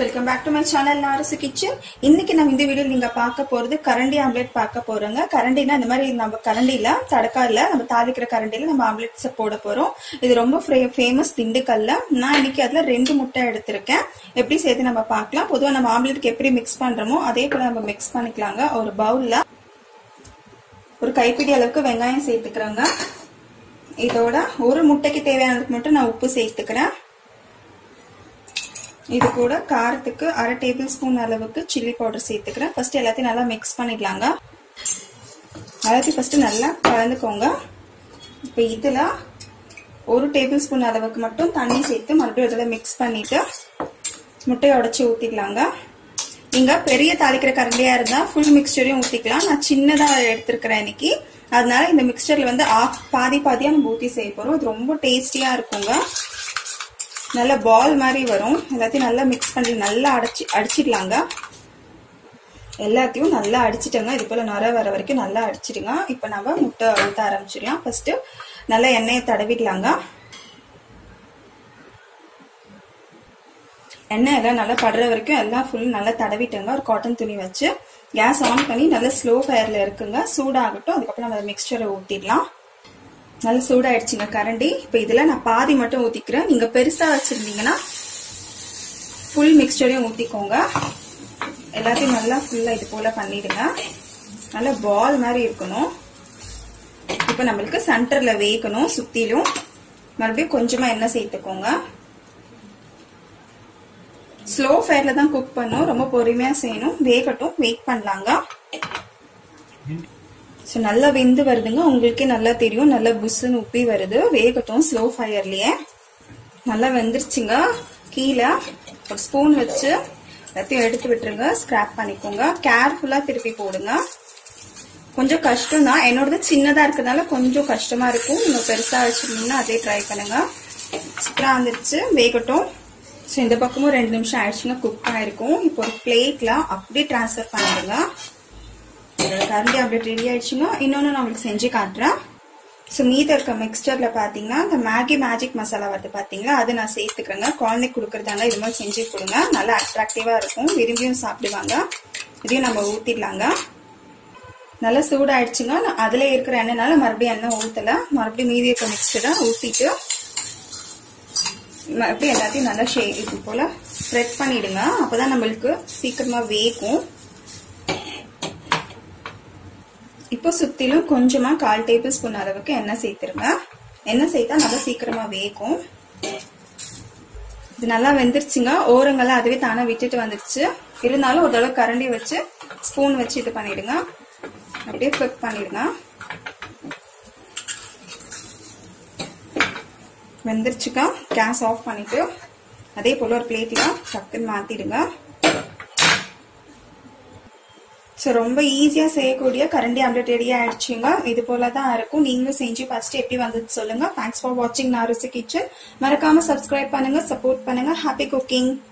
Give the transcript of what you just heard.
welcome back to my channel Narasu kitchen இன்னைக்கு நம்ம இந்த வீடியோ நீங்க பார்க்க போறது கரண்டி ஆம்லெட் பார்க்க போறோங்க கரண்டினா இந்த மாதிரி நம்ம கரண்டில தடக்கால நம்ம தாளிக்கிற கரண்டில நம்ம ஆம்லெட்ஸ் போட போறோம் இது ரொம்ப ஃபேமஸ் திண்டுக்கல்ல நான் இன்னைக்கு அதுல ரெண்டு முட்டை எடுத்திருக்கேன் எப்படி சேர்த்து நம்ம பார்க்கலாம் பொதுவாக நம்ம ஆம்லெட்க்கு எப்படி மிக்ஸ் பண்றோமோ அதே போல நம்ம மிக்ஸ் பண்ணிக்கலாங்க ஒரு பவுல்ல ஒரு கைப்பிடி அளவுக்கு வெங்காயம் சேர்த்துக்கிறேங்க இதோட ஒரு முட்டைக்கு தேவையானதுக்கு மட்டும் நான் உப்பு சேர்த்துக்கிறேன் இது கூட காரத்துக்கு அரை டேபிள் ஸ்பூன் அளவுக்கு சில்லி பவுடர் சேர்த்துக்கிறேன் ஃபர்ஸ்ட் எல்லாத்தையும் நல்லா மிக்ஸ் பண்ணிடலாங்க எல்லாத்தையும் ஃபர்ஸ்ட் நல்லா கலந்துக்கோங்க இப்போ இதில் ஒரு டேபிள் ஸ்பூன் அளவுக்கு மட்டும் தண்ணி சேர்த்து மறுபடியும் இதில் மிக்ஸ் பண்ணிட்டு முட்டையை உடச்சி ஊற்றிக்கலாங்க நீங்கள் பெரிய தாளிக்கிற கரண்டியாக இருந்தால் ஃபுல் மிக்சரையும் ஊற்றிக்கலாம் நான் சின்னதாக எடுத்துருக்கிறேன் இன்னைக்கு அதனால இந்த மிக்சரில் வந்து ஆஃப் பாதி பாதியாக நம்ம ஊற்றி செய்ய போகிறோம் இது ரொம்ப டேஸ்டியாக இருக்குங்க நல்ல பால் மாதிரி வரும் எல்லாத்தையும் நல்லா மிக்ஸ் பண்ணி நல்லா அடிச்சு அடிச்சிடலாங்க எல்லாத்தையும் நல்லா அடிச்சிட்டோங்க இது போல நுர வர வரைக்கும் நல்லா அடிச்சிடுங்க இப்போ நம்ம முட்டை ஊற்ற ஆரம்பிச்சிடலாம் ஃபர்ஸ்ட் நல்லா எண்ணெயை தடவிடலாங்க எண்ணெய் எல்லாம் நல்லா படுற வரைக்கும் எல்லாம் ஃபுல் நல்லா தடவிட்டோங்க ஒரு காட்டன் துணி வச்சு கேஸ் ஆன் பண்ணி நல்லா ஸ்லோ ஃபயர்ல இருக்குங்க சூடாகட்டும் அதுக்கப்புறம் நம்ம மிக்சரை ஊற்றிடலாம் நல்லா சூடாயிடுச்சுங்க கரண்டி இப்போ இதில் நான் பாதி மட்டும் ஊற்றிக்கிறேன் நீங்கள் பெருசாக வச்சுருந்தீங்கன்னா ஃபுல் மிக்சரையும் ஊற்றிக்கோங்க எல்லாத்தையும் நல்லா ஃபுல்லாக இது போல் பண்ணிடுங்க நல்லா பால் மாதிரி இருக்கணும் இப்போ நம்மளுக்கு சென்டரில் வேகணும் சுற்றிலும் மறுபடியும் கொஞ்சமாக எண்ணெய் சேர்த்துக்கோங்க ஸ்லோ ஃபயரில் தான் குக் பண்ணும் ரொம்ப பொறுமையாக செய்யணும் வேகட்டும் வெயிட் பண்ணலாங்க ஸோ நல்லா வெந்து வருதுங்க உங்களுக்கே நல்லா தெரியும் நல்லா புஷ்ஷுன்னு உப்பி வருது வேகட்டும் ஸ்லோ ஃபயர்லயே நல்லா வெந்துருச்சுங்க கீழே ஒரு ஸ்பூன் வச்சு எல்லாத்தையும் எடுத்து விட்டுருங்க ஸ்கிராப் பண்ணிக்கோங்க கேர்ஃபுல்லாக திருப்பி போடுங்க கொஞ்சம் கஷ்டம் தான் என்னோடது சின்னதாக இருக்கிறதுனால கொஞ்சம் கஷ்டமா இருக்கும் நீங்கள் பெருசாக வச்சுருந்தீங்கன்னா அதே ட்ரை பண்ணுங்க சூப்பராக வந்துருச்சு வேகட்டும் ஸோ இந்த பக்கமும் ரெண்டு நிமிஷம் ஆயிடுச்சுங்க குக் ஆயிருக்கும் இப்போ ஒரு பிளேட்ல அப்படியே டிரான்ஸ்ஃபர் பண்ணிடுங்க கரண்டி அப்படியே ரெடி ஆயிடுச்சுங்க இன்னொன்று நான் உங்களுக்கு செஞ்சு காட்டுறேன் ஸோ மீத இருக்க மிக்சரில் பார்த்தீங்கன்னா இந்த மேகி மேஜிக் மசாலா வருது பார்த்தீங்களா அது நான் சேர்த்துக்கிறேங்க குழந்தைக்கு கொடுக்குறதாங்க இது மாதிரி செஞ்சு கொடுங்க நல்லா அட்ராக்டிவாக இருக்கும் விரும்பியும் சாப்பிடுவாங்க இதையும் நம்ம ஊற்றிடலாங்க நல்லா சூடாயிடுச்சுங்க அதில் இருக்கிற எண்ணெய்னால மறுபடியும் எண்ணெய் ஊற்றலை மறுபடியும் மீதி இருக்க மிக்சரை ஊற்றிட்டு மறுபடியும் எல்லாத்தையும் நல்லா ஷே இது போல் ஸ்ப்ரெட் பண்ணிடுங்க அப்போ தான் நம்மளுக்கு சீக்கிரமாக வேகும் இப்போ சுத்திலும் கொஞ்சமா கால் டேபிள் ஸ்பூன் அளவுக்கு எண்ணெய் சேர்த்துருங்க எண்ணெய் சேர்த்தா நல்லா சீக்கிரமா வேகும் இது நல்லா வெந்துருச்சுங்க ஓரங்கள்லாம் அதுவே தானே விட்டுட்டு வந்துருச்சு இருந்தாலும் ஒரு தடவை கரண்டி வச்சு ஸ்பூன் வச்சு இது பண்ணிடுங்க அப்படியே குக் பண்ணிடுங்க வெந்துருச்சுக்கா கேஸ் ஆஃப் பண்ணிட்டு அதே போல ஒரு பிளேட்ல டக்குன்னு மாத்திடுங்க ஸோ ரொம்ப ஈஸியாக செய்யக்கூடிய கரண்டி ஆம்லெட் ரெடி ஆயிடுச்சுங்க இது போல தான் இருக்கும் நீங்களும் செஞ்சு ஃபர்ஸ்ட் எப்படி வந்தது சொல்லுங்க தேங்க்ஸ் ஃபார் வாட்சிங் நாருசி கிச்சன் மறக்காம சப்ஸ்கிரைப் பண்ணுங்க சப்போர்ட் பண்ணுங்க ஹாப்பி குக்கிங்